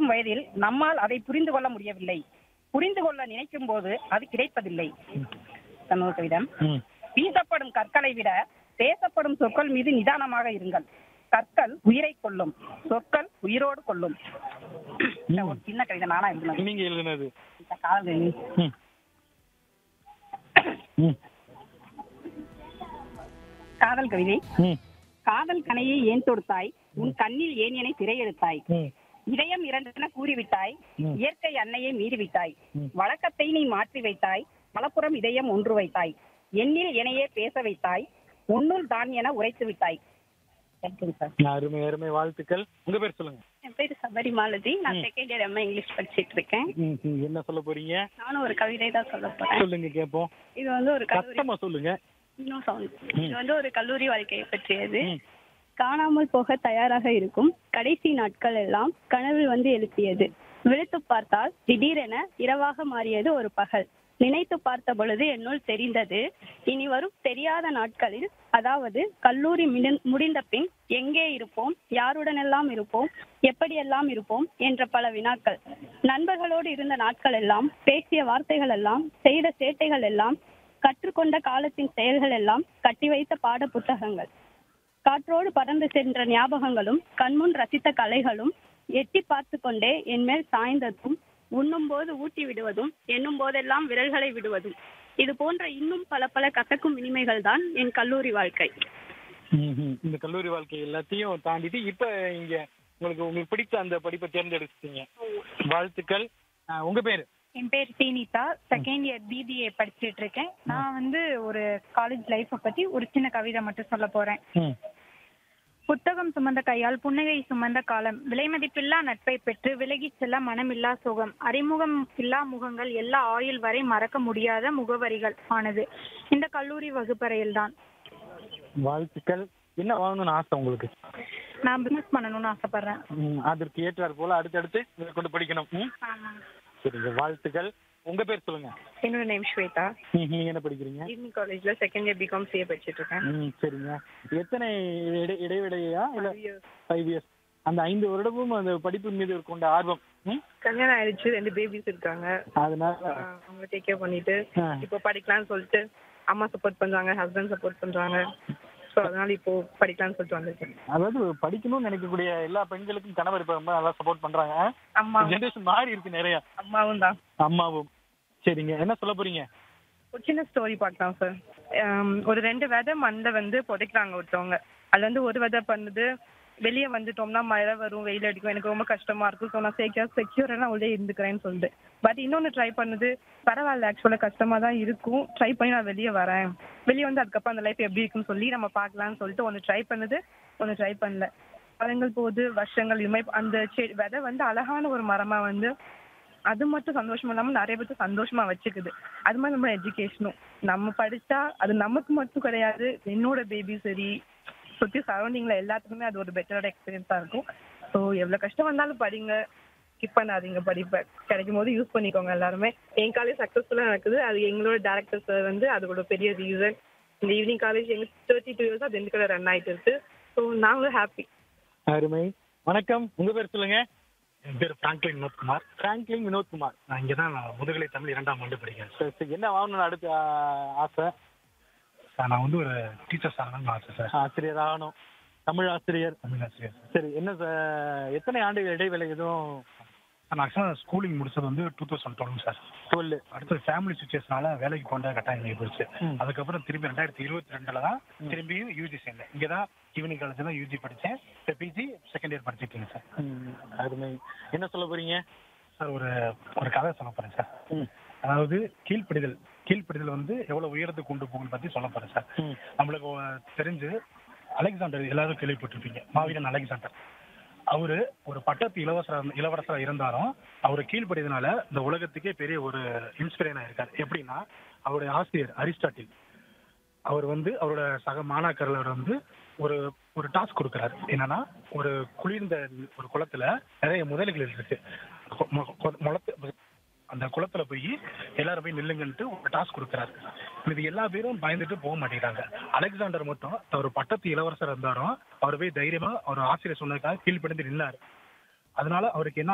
இருக்கும் வயதில் நம்மால் அதை புரிந்து கொள்ள முடியவில்லை புரிந்து கொள்ள நினைக்கும் போது அது கிடைப்பதில்லை இன்னொரு கவிதம் ம் வீசப்படும் கற்களை விட பேசப்படும் சொற்கள் மீது நிதானமாக இருங்கள் கற்கள் உயிரை கொல்லும் சொற்கள் உயிரோடு கொல்லும் இந்த ஒரு சின்ன கவிதை நானா எழுதினது நீங்க எழுதுனது இந்த காதல் ம் ம் காதல் கவிதை ம் காதல் கனையை ஏன் தொடுத்தாய் உன் கண்ணில் ஏன் என்னை திரையெடுத்தாய் ம் இதயம் இரண்டென கூறிவிட்டாய் ம். இயற்கை அன்னையை மீறிவிட்டாய் ம். வழக்கத்தை நீ மாற்றி வைத்தாய் மலப்புறம் இதயம் ஒன்று வைத்தாய் எண்ணில் எனையே பேச வைத்தாய் உன்னுள் தான் என உரைத்து விட்டாய் தேங்க்யூ சார் அருமை அருமை வாழ்த்துக்கள் உங்க பேர் சொல்லுங்க என் பேர் சபரி மாலதி நான் ம். செகண்ட் இயர் எம்ஏ இங்கிலீஷ் படிச்சிட்டு இருக்கேன் ம், ம், என்ன சொல்ல போறீங்க நானும் ஒரு கவிதை தான் சொல்ல போறேன் சொல்லுங்க கேப்போம் இது வந்து ஒரு கல்லூரி சத்தமா சொல்லுங்க இன்னும் sound. ம். இது வந்து ஒரு கல்லூரி வாழ்க்கையை பற்றியது ம். காணாமல் போக தயாராக இருக்கும் கடைசி நாட்கள் எல்லாம் கனவில் வந்து எழுப்பியது விழித்து பார்த்தால் திடீரென இரவாக மாறியது ஒரு பகல் நினைத்து பார்த்த பொழுது என்னுள் தெரிந்தது இனி வரும் தெரியாத நாட்களில் அதாவது கல்லூரி மிடின்- முடிந்த பின் எங்கே இருப்போம் யாருடனெல்லாம் இருப்போம் எப்படியெல்லாம் இருப்போம் என்ற பல வினாக்கள் நண்பர்களோடு இருந்த நாட்கள் எல்லாம் பேசிய வார்த்தைகள் எல்லாம் செய்த சேட்டைகள் எல்லாம் கற்றுக்கொண்ட காலத்தின் செயல்கள் எல்லாம் கட்டி வைத்த பாட புத்தகங்கள் காற்றோடு பறந்து சென்ற ஞாபகங்களும் கண்முன் ரசித்த கலைகளும் எட்டி பார்த்து கொண்டே என் மேல் சாய்ந்ததும் உண்ணும் போது ஊட்டி விடுவதும் எண்ணும் போதெல்லாம் விரல்களை விடுவதும் இது போன்ற இன்னும் பல பல கசக்கும் இனிமைகள் தான் என் கல்லூரி வாழ்க்கை ம், ம். இந்த கல்லூரி வாழ்க்கை எல்லாத்தையும் தாண்டிட்டு இப்ப இங்க உங்களுக்கு உங்களுக்கு பிடித்த அந்த படிப்பை தேர்ந்தெடுத்தீங்க வாழ்த்துக்கள் ஆ, உங்க பேரு என் பேர் சீனிதா செகண்ட் இயர் பிபிஏ படிச்சிட்டு இருக்கேன் நான் வந்து ஒரு காலேஜ் லைஃப்பை பத்தி ஒரு சின்ன கவிதை மட்டும் சொல்ல போறேன் ம். புத்தகம் சுமந்த கையால் புன்னகை சுமந்த காலம் விலைமதிப்பில்லா நட்பை பெற்று விலகிச் செல்ல மனமில்லா சுகம் அறிமுகம் இல்லா முகங்கள் எல்லா ஆயுள் வரை மறக்க முடியாத முகவரிகள் ஆனது இந்த கல்லூரி வகுப்பறையில்தான் வாழ்த்துக்கள் என்ன வாங்கணும்னு ஆசை உங்களுக்கு நான் பிசினஸ் பண்ணணும்னு ஆசைப்படுறேன் ம், அதற்கு ஏற்றார் போல அடுத்தடுத்து இதை கொண்டு படிக்கணும் ம். ஆமாம் சரிங்க வாழ்த்துக்கள் உங்க பேர் சொல்லுங்க என்னோட நேம் ஸ்வேதா ம், நீங்க என்ன படிக்கிறீங்க ஈவினிங் காலேஜ்ல செகண்ட் இயர் பிகாம் சிஏ படிச்சிட்டு இருக்கேன் ம் சரிங்க எத்தனை இடை இடைவிடையா இல்ல ஃபைவ் இயர்ஸ் அந்த ஐந்து வருடமும் அந்த படிப்பு மீது கொண்ட ஆர்வம் ம்? கல்யாணம் ஆயிடுச்சு ரெண்டு பேபிஸ் இருக்காங்க அதனால ஆஹ் அவங்க டேக் கேர் பண்ணிட்டு ஆ. இப்போ படிக்கலாம்னு சொல்லிட்டு அம்மா சப்போர்ட் பண்றாங்க ஹஸ்பண்ட் சப்போர்ட் பண்றாங்க ஸோ அதனால இப்போ படிக்கலாம்னு சொல்லிட்டு வந்திருக்கேன் அதாவது படிக்கணும்னு நினைக்கக்கூடிய எல்லா பெண்களுக்கும் கணவர் இப்ப ரொம்ப நல்லா சப்போர்ட் பண்றாங்க அம்மா ஜென்ரேஷன் மாறி இருக்கு நிறைய அம்மாவும் தான் அம்மாவும் சரிங்க என்ன சொல்ல போறீங்க ஒரு சின்ன ஸ்டோரி பார்க்கலாம் சார் ஒரு ரெண்டு விதை மண்டை வந்து புதைக்கிறாங்க ஒருத்தவங்க அதுல வந்து ஒரு விதை பண்ணுது வெளியே வந்துட்டோம்னா மழை வரும் வெயில் அடிக்கும் எனக்கு ரொம்ப கஷ்டமா இருக்கும் ஸோ நான் செக்யூர் செக்யூராக நான் உள்ளே இருந்துக்கிறேன்னு சொல்லிட்டு பட் இன்னொன்று ட்ரை பண்ணுது பரவாயில்ல ஆக்சுவலாக கஷ்டமா தான் இருக்கும் ட்ரை பண்ணி நான் வெளியே வரேன் வெளியே வந்து அதுக்கப்புறம் அந்த லைஃப் எப்படி இருக்குன்னு சொல்லி நம்ம பார்க்கலாம்னு சொல்லிட்டு ஒன்று ட்ரை பண்ணுது ஒன்று ட்ரை பண்ணல காலங்கள் போகுது வருஷங்கள் இதுமே அந்த செடி விதை வந்து அழகான ஒரு மரமா வந்து அது மட்டும் சந்தோஷமா இல்லாம நிறைய பேருக்கு சந்தோஷமா வச்சுக்குது அது மாதிரி நம்ம எஜுகேஷனும் நம்ம படிச்சா அது நமக்கு மட்டும் கிடையாது என்னோட பேபி சரி சுத்தி சரௌண்டிங்ல எல்லாத்துக்குமே அது ஒரு பெட்டரோட எக்ஸ்பீரியன்ஸா இருக்கும் ஸோ எவ்வளவு கஷ்டம் வந்தாலும் படிங்க ஸ்கிப் பண்ணாதீங்க படிப்பை கிடைக்கும் போது யூஸ் பண்ணிக்கோங்க எல்லாருமே என் காலேஜ் சக்ஸஸ்ஃபுல்லாக நடக்குது அது எங்களோட டேரக்டர் சார் வந்து அதோட பெரிய ரீசன் இந்த ஈவினிங் காலேஜ் எங்க தேர்ட்டி டூ இயர்ஸாக திண்டுக்கல்ல ரன் ஆயிட்டு இருக்கு ஸோ நாங்களும் ஹாப்பி அருமை வணக்கம் உங்க பேர் சொல்லுங்க என் பேர் பிராங்க்லின் வினோத்குமார் பிராங்க்லின் வினோத்குமார் நான் இங்கே தான் நான் முதுகலை தமிழ் இரண்டாம் ஆண்டு படிக்கிறேன் சரி, சரி. என்ன வாங்கணும்னு அடுத்த ஆ, ஆசை சார் நான் வந்து ஒரு டீச்சர்ஸ் ஆகணும்னு ஆசை சார் ஆசிரியர் ஆகணும் தமிழ் ஆசிரியர் தமிழ் ஆசிரியர் சார் சரி என்ன சார் எத்தனை ஆண்டு இடைவேளை எதுவும் நான் ஆக்சுவலாக ஸ்கூலிங் முடிச்சது வந்து டூ தௌசண்ட் டுவெல் சார் சொல்லு அடுத்தது ஃபேமிலி சுச்சுவேஷனால வேலைக்கு போன்ற கட்டாயம் ஆகிப்போச்சு ம். அதுக்கப்புறம் திரும்பி ரெண்டாயிரத்தி இருபத்தி ரெண்டுல தான் திரும்பியும் யூஜி சேர்ந்தேன் இங்கே தான் ஈவினிங் காலேஜ் தான் யூஜி படித்தேன் இப்போ பிஜி செகண்ட் இயர் படிச்சிட்டு இருக்கேன் சார் ம், அருமை என்ன சொல்ல போறீங்க சார் ஒரு ஒரு கதை சொல்ல போகிறேன் சார் ம், அதாவது கீழ்ப்படிதல் கீழ்ப்படிதல் வந்து எவ்வளவு உயரத்துக்கு கொண்டு போகும்னு பத்தி சொல்ல போறேன் சார் ம். நம்மளுக்கு ஒ- தெரிஞ்சு அலெக்சாண்டர் எல்லாரும் கேள்விப்பட்டிருப்பீங்க மாவீரன் அலெக்சாண்டர் அவரு ஒரு பட்டத்து இளவரசர் இளவரசரா இருந்தாலும் அவர் கீழ்ப்படியதுனால இந்த உலகத்துக்கே பெரிய ஒரு இன்ஸ்பிரேஷன் ஆயிருக்காரு எப்படின்னா அவருடைய ஆசிரியர் அரிஸ்டாட்டில் அவர் வந்து அவரோட சக மாணாக்கர்கள் வந்து ஒரு ஒரு டாஸ்க் கொடுக்குறாரு என்னன்னா ஒரு குளிர்ந்த ஒரு குளத்துல நிறைய முதலைகள் இருக்கு கொ- மொ- கொ- முளத்து அந்த குளத்துல போய் எல்லாரும் போய் நில்லுங்கன்ட்டு ஒரு டாஸ்க் கொடுக்குறாரு இது எல்லா பேரும் பயந்துட்டு போக மாட்டேங்கிறாங்க அலெக்சாண்டர் மட்டும் அவர் பட்டத்து இளவரசர் இருந்தாரும் அவர் போய் தைரியமா அவர் ஆசிரியர் சொன்னதுக்காக கீழ்ப்படிந்து நின்னாரு அதனால அவருக்கு என்ன